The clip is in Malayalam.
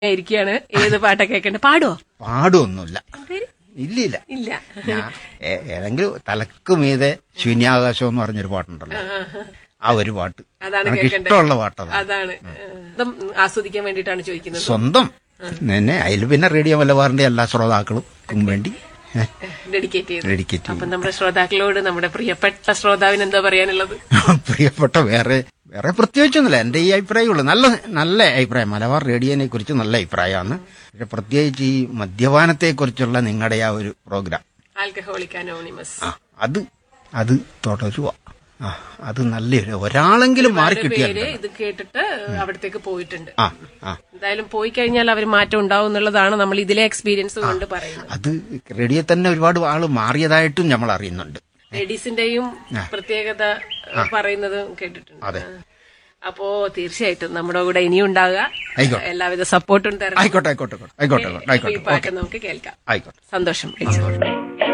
ഇരിക്കുകയാണ് ഏത് പാട്ടാ കേൾക്കണ്ടേ പാടുവോ പാടൊന്നുമില്ല പേര്? ഇല്ലില്ല ഇല്ല ഞാൻ ഏ- ഏതെങ്കിലും തലക്ക് മീതെ ശൂന്യാകാശം എന്ന് പറഞ്ഞൊരു പാട്ടുണ്ടല്ലോ ആ ഒരു പാട്ട് അതാണ് എനിക്ക് കേൾക്കണ്ടേ ഇഷ്ടമുള്ള പാട്ടതാണ് അതാണ് ഇതും ആസ്വദിക്കാൻ വേണ്ടിയിട്ടാണ് ചോദിക്കുന്നത് സ്വന്തം തന്നെ അതിൽ പിന്നെ റേഡിയോ മലബാറിന്റെ എല്ലാ ശ്രോതാക്കൾക്കും വേണ്ടി ഡെഡിക്കേറ്റ് ചെയ്ത് ഡെഡിക്കേറ്റ് അപ്പൊ നമ്മുടെ ശ്രോതാക്കളോട് നമ്മുടെ പ്രിയപ്പെട്ട ശ്രോതാവിന് എന്താ പറയാനുള്ളത് പ്രിയപ്പെട്ട വേറെ വേറെ പ്രത്യേകിച്ചൊന്നുമില്ല എന്റെ ഈ അഭിപ്രായമുള്ളൂ നല്ല നല്ല അഭിപ്രായം മലബാർ റേഡിയോനെ കുറിച്ച് നല്ല അഭിപ്രായമാണ് പക്ഷെ പ്രത്യേകിച്ച് ഈ മദ്യപാനത്തെ കുറിച്ചുള്ള നിങ്ങളുടെ ആ ഒരു പ്രോഗ്രാം ആൽക്കഹോളിക് അനോണിമസ് ആ അത് അത് തുടരുക ആ അത് നല്ലൊരു ഒരാളെങ്കിലും മാറി കിട്ടിയാൽ പേര് ഇത് കേട്ടിട്ട് അവിടത്തേക്ക് പോയിട്ടുണ്ട് ആ ആ എന്തായാലും പോയി കഴിഞ്ഞാൽ അവർ മാറ്റം ഉണ്ടാവും എന്നുള്ളതാണ് നമ്മൾ ഇതിലെ എക്സ്പീരിയൻസ് കൊണ്ട് പറയുന്നത് അത് റേഡിയോ തന്നെ ഒരുപാട് ആള് മാറിയതായിട്ടും നമ്മൾ അറിയുന്നുണ്ട് ലേഡീസിന്റെയും പ്രത്യേകത പറയുന്നത് കേട്ടിട്ടുണ്ട് അതെ. അപ്പോ തീർച്ചയായിട്ടും നമ്മുടെ കൂടെ ഇനിയും ഉണ്ടാകുക ആയിക്കോട്ടെ. എല്ലാവിധ സപ്പോർട്ടും തരണം ആയിക്കോട്ടെ ആയിക്കോട്ടെ ആയിക്കോട്ടെ ആയിക്കോട്ടെ ഈ ആയിക്കോട്ടെ പാട്ട് നമുക്ക് കേൾക്കാം ആയിക്കോട്ടെ സന്തോഷം വിളിച്ചത്